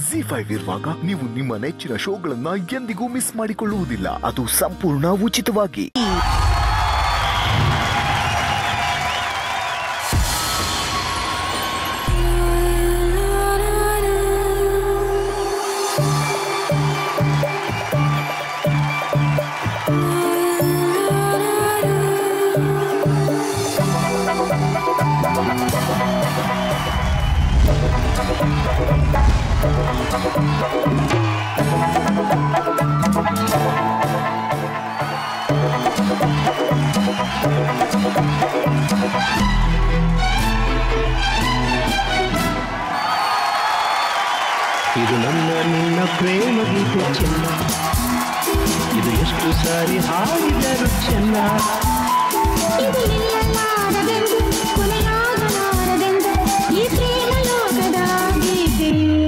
G five ಇರುವಾಗ ನೀವು ನಿಮ್ಮ ನೆಚ್ಚಿನ ಶೋಗಳನ್ನ ಎಂದಿಗೂ ಮಿಸ್ ಮಾಡಿಕೊಳ್ಳುವುದಿಲ್ಲ ಅದು ಸಂಪೂರ್ಣ ಉಚಿತವಾಗಿ ಇದು ನನ್ನ ನಿನ್ನ ಪ್ರೇಮ ಗೀತೆ ಚೆನ್ನ ಇದು ಎಷ್ಟು ಸಾರಿ ಹಾಡಿದರು ಚೆನ್ನ ಇದು ನಿಲ್ಲಲಾರದೆಂದು ಕೊನೆಯಾಗಲಾರದೆಂದು ಈ ಪ್ರೇಮ ಲೋಕದ ಗೀತೆಯು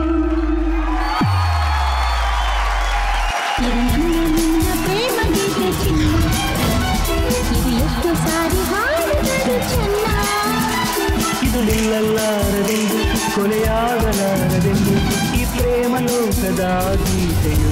ಇದು ನನ್ನ ನಿನ್ನ ಪ್ರೇಮ ಗೀತೆ ಚಿನ್ನ ಇದು ಎಷ್ಟು ಸಾರಿ ಹಾಡಿದರು ಚೆನ್ನ ಇದು ನಿಲ್ಲಲಾರದೆಂದು ಕೊನೆಯಾಗಲಾರದೆಂದು ಈ ಪ್ರೇಮ ಲೋಕದ ಗೀತೆಯು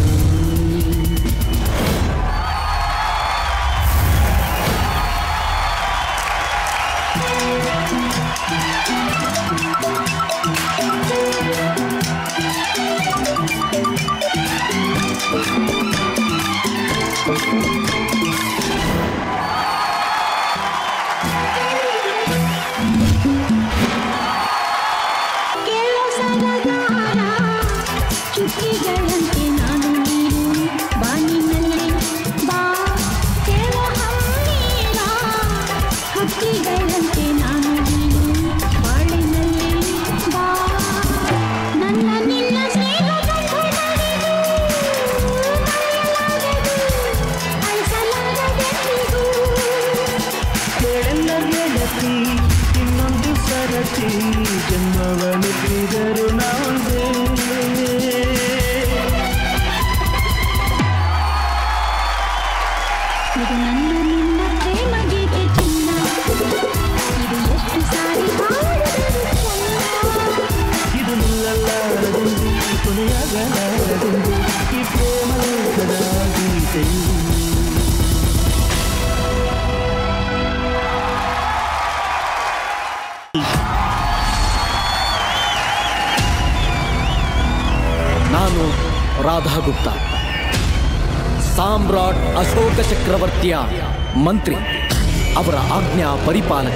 ಕೆಲಸದ ದಾರ ಚುಕ್ಕಿಗಳಂತೆ ನಾನು ನೀನು ಬಾನಿನಲ್ಲಿ ಬಾ ಕೆಲ ಹಮ್ಮೀರ ಹಕ್ಕಿಗಳಂತೆ ನಾನು ನೀನು ಬಾಳಿನಲ್ಲಿ ಬಾ ನನ್ನ ನಿನ್ನ ಸ್ನೇಹ ಬಂಧನವಿದು ಮರೆಯಲಾಗದು, ಅಳಿಸಲಾಗದೆಂದಿಗೂ. ಕೇಳೆಲ್ಲ ಗೆಳತಿ ಇನ್ನೊಂದು ಸರತಿ ಜನ್ಮವನ್ನು ತಿಳಿದರು ನಾವೇ ಇದು ನನ್ನ ನಿನ್ನ ಪ್ರೇಮ ಗೀತೆ ಚಿನ್ನ ಇದು ಎಷ್ಟು ಸಾರಿ ಹಾಡಿದರು ಚೆನ್ನ ಇದು ನಿಲ್ಲಲಾರದೆಂದು ಕೊನೆಯಾಗಲಾರದೆಂದು ಈ ಪ್ರೇಮ ಲೋಕದ ಗೀತೆಯು ನಾನು ರಾಧಾ ಗುಪ್ತಾ ಸಾಮ್ರಾಟ್ ಅಶೋಕ ಚಕ್ರವರ್ತಿಯ ಮಂತ್ರಿ ಅವರ ಆಜ್ಞಾ ಪರಿಪಾಲಕ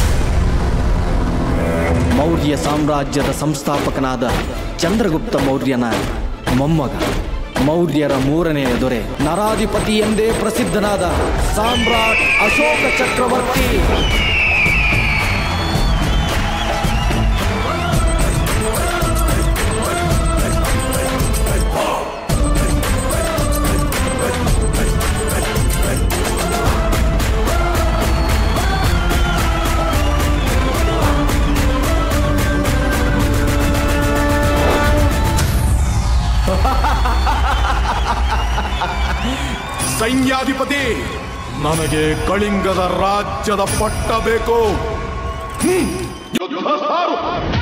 ಮೌರ್ಯ ಸಾಮ್ರಾಜ್ಯದ ಸಂಸ್ಥಾಪಕನಾದ ಚಂದ್ರಗುಪ್ತ ಮೌರ್ಯನ ಮೊಮ್ಮಗ ಮೌರ್ಯರ ಮೂರನೆಯ ದೊರೆ ನರಾಧಿಪತಿ ಎಂದೇ ಪ್ರಸಿದ್ಧನಾದ ಸಾಮ್ರಾಟ್ ಅಶೋಕ ಚಕ್ರವರ್ತಿ ಸೈನ್ಯಾಧಿಪತಿ ನನಗೆ ಕಳಿಂಗದ ರಾಜ್ಯದ ಪಟ್ಟ ಬೇಕು ಹ್ಮ್. ಯುದ್ಧ ಸಾರು.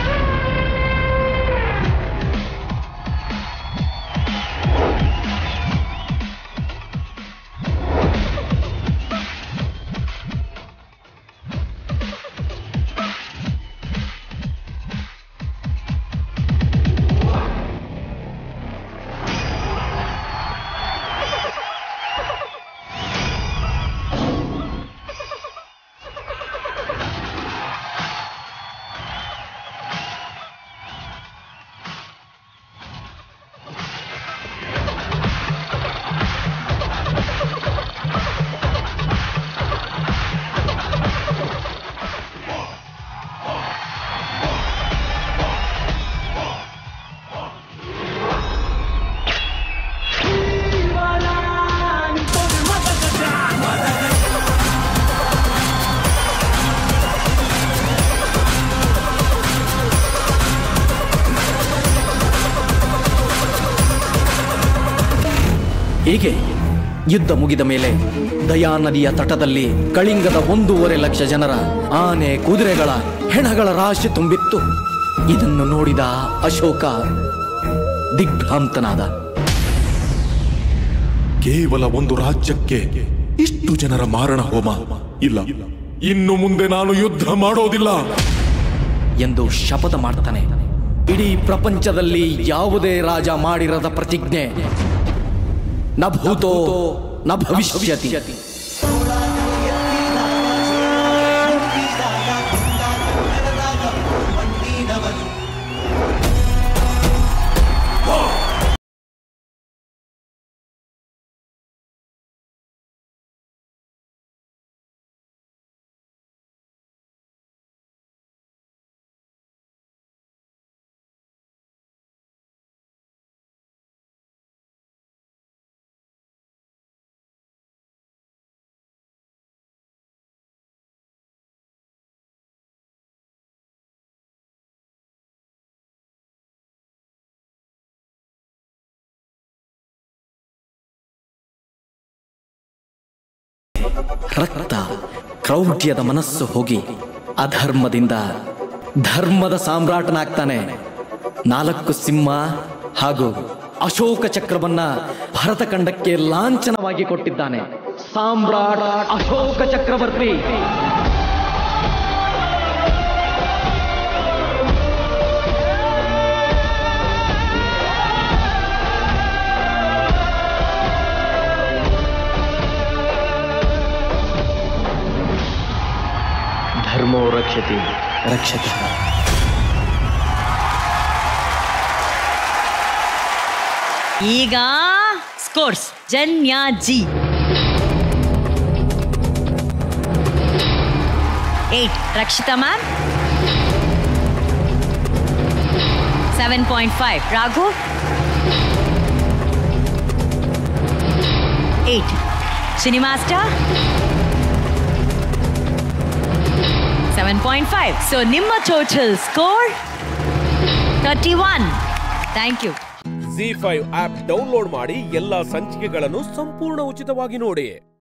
ಹೀಗೆ ಯುದ್ಧ ಮುಗಿದ ಮೇಲೆ ದಯಾ ನದಿಯ ತಟದಲ್ಲಿ ಕಳಿಂಗದ ಒಂದೂವರೆ ಲಕ್ಷ ಜನರ ಆನೆ ಕುದುರೆಗಳ ಹೆಣಗಳ ರಾಶಿ ತುಂಬಿತ್ತು ಇದನ್ನು ನೋಡಿದ ಅಶೋಕ ದಿಗ್ಭ್ರಾಂತನಾದ ಕೇವಲ ಒಂದು ರಾಜ್ಯಕ್ಕೆ ಇಷ್ಟು ಜನರ ಮಾರಣ ಹೋಮ ಇಲ್ಲ ಇನ್ನು ಮುಂದೆ ನಾನು ಯುದ್ಧ ಮಾಡೋದಿಲ್ಲ ಎಂದು ಶಪಥ ಮಾಡ್ತಾನೆ ಇಡೀ ಪ್ರಪಂಚದಲ್ಲಿ ಯಾವುದೇ ರಾಜ ಮಾಡಿರದ ಪ್ರತಿಜ್ಞೆ ನ ಭೂತೋ ನ ಭವಿಷ್ಯತಿ ರಕ್ತ ಕ್ರೌಢ್ಯದ ಮನಸ್ಸು ಹೋಗಿ ಅಧರ್ಮದಿಂದ ಧರ್ಮದ ಸಾಮ್ರಾಟನಾಗ್ತಾನೆ ನಾಲ್ಕು ಸಿಂಹ ಹಾಗೂ ಅಶೋಕ ಚಕ್ರವನ್ನ ಭರತಖಂಡಕ್ಕೆ ಲಾಂಛನವಾಗಿ ಕೊಟ್ಟಿದ್ದಾನೆ ಸಾಮ್ರಾಟ್ ಅಶೋಕ ಚಕ್ರವರ್ತಿ ಧರ್ಮೋ ರಕ್ಷತಿ ರಕ್ಷಕ ಈಗ scores Janya ji eight Rakshita ma'am seven point five Raghu eight ಶಿನಿಮಾಸ್ಟರ್ ಸೆವೆನ್ ಪಾಯಿಂಟ್ ಫೈವ್ ಸೊ ನಿಮ್ಮ total score thirty one thank you ji five app download ಮಾಡಿ ಎಲ್ಲಾ ಸಂಚಿಕೆಗಳನ್ನು ಸಂಪೂರ್ಣ ಉಚಿತವಾಗಿ ನೋಡಿ